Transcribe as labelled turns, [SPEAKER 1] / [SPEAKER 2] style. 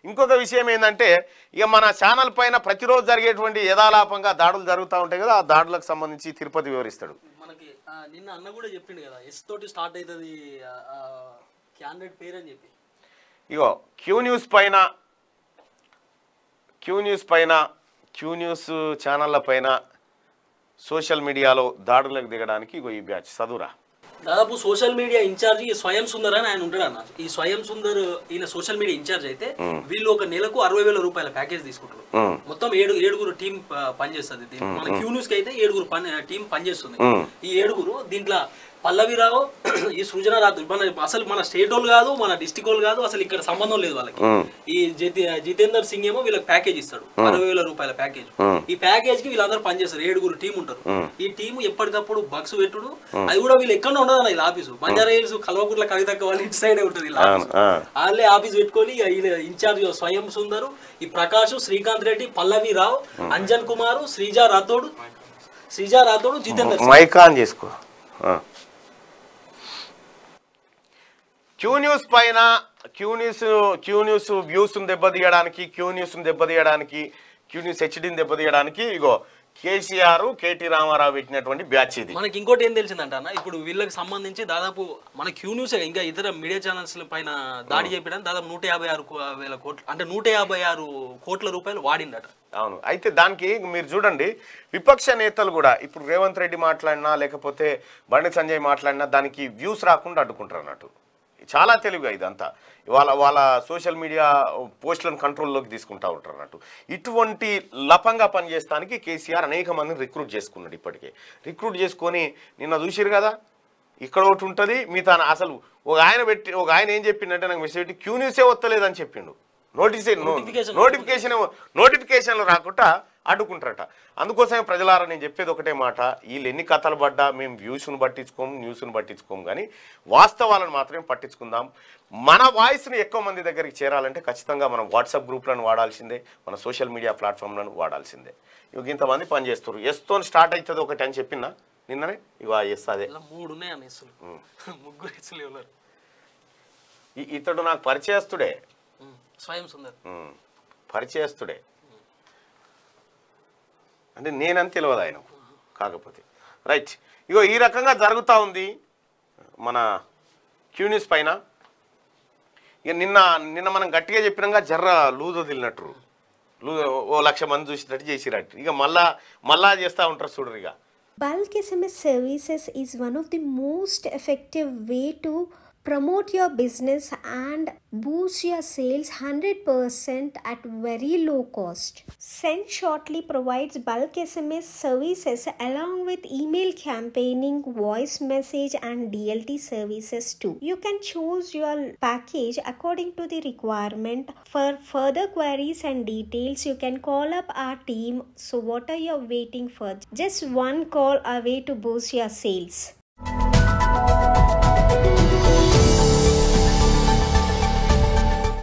[SPEAKER 1] ఇంకొక విషయం ఏంటంటే ఇక మన ఛానల్ పైన ప్రతిరోజు జరిగేటువంటి యథాలాపంగా దాడులు జరుగుతూ ఉంటాయి కదా ఆ దాడులకు సంబంధించి తిరుపతి వివరిస్తాడు
[SPEAKER 2] మనకి ఆ, నిన్న అన్న కూడా చెప్పిండు కదా ఎస్ తోటి స్టార్ట్ అవుతుంది క్యాండిడేట్ పేరు అని చెప్పి
[SPEAKER 1] ఇగో క్యూ న్యూస్ పైన క్యూ న్యూస్ పైన క్యూ న్యూస్ ఛానళ్ళ పైన సోషల్ మీడియాలో దాడులకు దిగడానికి ఇగో ఈ బ్యాచ్ చదువురా
[SPEAKER 2] దాదాపు సోషల్ మీడియా ఇన్ఛార్జ్ ఈ స్వయం సుందర్ అని ఆయన ఉంటాడు అన్న ఈ స్వయం సుందర్ ఈయన సోషల్ మీడియా ఇన్ఛార్జ్ అయితే వీళ్ళు ఒక నెలకు అరవై వేల రూపాయల ప్యాకేజ్ తీసుకుంటారు
[SPEAKER 1] మ్మ్.
[SPEAKER 2] మొత్తం ఏడు ఏడుగురు టీం పనిచేస్తుంది దీంట్లో. మన క్యూ న్యూస్ కి అయితే ఏడుగురు పని టీం పనిచేస్తుంది ఈ ఏడుగురు దీంట్లో పల్లవిరావు ఈ సృజన రాత్రి మన అసలు మన స్టేట్ వాళ్ళు కాదు మన డిస్టిక్ వాళ్ళు కాదు అసలు ఇక్కడ సంబంధం లేదు వాళ్ళకి ఈ జితే- జితేందర్ సింగ్ ఏమో వీళ్ళకి ప్యాకేజ్ ఇస్తాడు అరవై వేల రూపాయల ప్యాకేజ్ ఈ ప్యాకేజ్ కి వీళ్ళందరూ పనిచేస్తారు ఏడుగురు టీం ఉంటారు ఈ టీం ఎప్పటికప్పుడు బగ్స్ పెట్టుడు అది కూడా వీళ్ళు ఎక్కడ ఉండదు అన్న వీళ్ళ ఆఫీసు బంజారా హిల్స్ కల్వకుట్ల కవితక్క వాళ్ళ ఇంటి సైడే ఉంటుంది వీళ్ళ ఆఫీసు.
[SPEAKER 1] ఆ.
[SPEAKER 2] వాళ్ళే ఆఫీస్ పెట్టుకొని ఇక ఈయన ఇన్ఛార్జ్ స్వయం సుందరు ఈ ప్రకాష్ శ్రీకాంత్ రెడ్డి పల్లవి రావు అంజన్ కుమారు శ్రీజ రాథోడ్ శ్రీజ రాథోడ్ జితేందర్ సింగ్.
[SPEAKER 1] మైక్ ఆన్ చేసుకో ఆ. క్యూ న్యూస్ పైన క్యూ న్యూస్ క్యూ న్యూస్ వ్యూస్ను దెబ్బతీయడానికి క్యూ న్యూస్ను దెబ్బతీయడానికి క్యూ న్యూస్ హెచ్డీని దెబ్బతీయడానికి ఇగో కేసీఆర్ కేటీ రామారావు పెట్టినటువంటి బ్యాచ్ ఇది
[SPEAKER 2] మనకి ఇంకోటి ఏం తెలిసిందంట అన్న ఇప్పుడు వీళ్ళకి సంబంధించి దాదాపు మన క్యూ న్యూస్ ఇంకా ఇతర మీడియా ఛానల్స్ పైన దాడి చేయడానికి దాదాపు నూట యాభై ఆరు కో- వేల కోట్లు అంటే నూట యాభై ఆరు కోట్ల రూపాయలు వాడిందట
[SPEAKER 1] అవును అయితే దానికి మీరు చూడండి విపక్ష నేతలు కూడా ఇప్పుడు రేవంత్ రెడ్డి మాట్లాడినా లేకపోతే బండి సంజయ్ మాట్లాడినా దానికి వ్యూస్ రాకుండా అడ్డుకుంటారు అన్నట్టు చాలా తెలివిగా ఇదంతా వాళ్ళ వాళ్ళ సోషల్ మీడియా పోస్టులను కంట్రోల్లోకి తీసుకుంటా ఉంటారు అన్నట్టు ఇటువంటి లపంగా పనిచేస్తానికి కేసీఆర్ అనేక మందిని రిక్రూట్ చేసుకున్నాడు ఇప్పటికే రిక్రూట్ చేసుకొని నిన్న చూసిరు కదా ఇక్కడ ఒకటి ఉంటుంది మిగతా అసలు ఒక ఆయన పెట్టి ఒక ఆయన ఏం చెప్పిండంటే నాకు మెసేజ్ పెట్టి క్యూ న్యూసే వస్తలేదని చెప్పిండు నోటీస్
[SPEAKER 2] Notification.
[SPEAKER 1] నోటిఫికేషన్ నోటిఫికేషన్లు రాకుండా అడ్డుకుంటారట అందుకోసమే ప్రజలారా నేను చెప్పేది ఒకటే మాట వీళ్ళు ఎన్ని కథలు పడ్డా మేము వ్యూస్ను పట్టించుకోము న్యూస్ను పట్టించుకోము కానీ వాస్తవాలను మాత్రమే పట్టించుకుందాం మన వాయిస్ని ఎక్కువ మంది దగ్గరికి చేరాలంటే ఖచ్చితంగా మనం వాట్సాప్ గ్రూప్లను వాడాల్సిందే మన సోషల్ మీడియా ప్లాట్ఫామ్లను వాడాల్సిందే ఇవి ఇంతమంది పనిచేస్తారు ఎస్తో స్టార్ట్ అవుతుంది ఒకటి అని చెప్పినా నిన్ననే ఇవా ఎస్ అదే
[SPEAKER 2] ఇలా మూడు ఉన్నాయి అన్న ఎస్సులు ముగ్గురు ఎస్సులు ఎవరు
[SPEAKER 1] ఈ- ఇతడు నాకు పరిచయస్తుడే
[SPEAKER 2] ఉమ్, స్వయం సుందర్
[SPEAKER 1] ఉమ్, పరిచయస్తుడే అంటే నేనని తెలియదు ఆయనకు కాకపోతే రైట్ ఇగో ఈ రకంగా జరుగుతూ ఉంది మన క్యూనిస్ పైన ఇక నిన్న నిన్న మనం గట్టిగా చెప్పినాక జర్ర లూజ్ వదిలినట్టు లూజ్ ఓ లక్ష మంది చూసినట్టు చేసిరట్టు ఇక మళ్ళా మళ్ళా చేస్తూ ఉంటారు చూడరు ఇక
[SPEAKER 3] Bulk SMS services is one of the most effective way to promote your business and boost your sales 100% at very low cost. Send Shortly provides bulk SMS services along with email campaigning, voice message and DLT services too. You can choose your package according to the requirement. For further queries and details, you can call up our team. So what are you waiting for? Just one call away to boost your sales.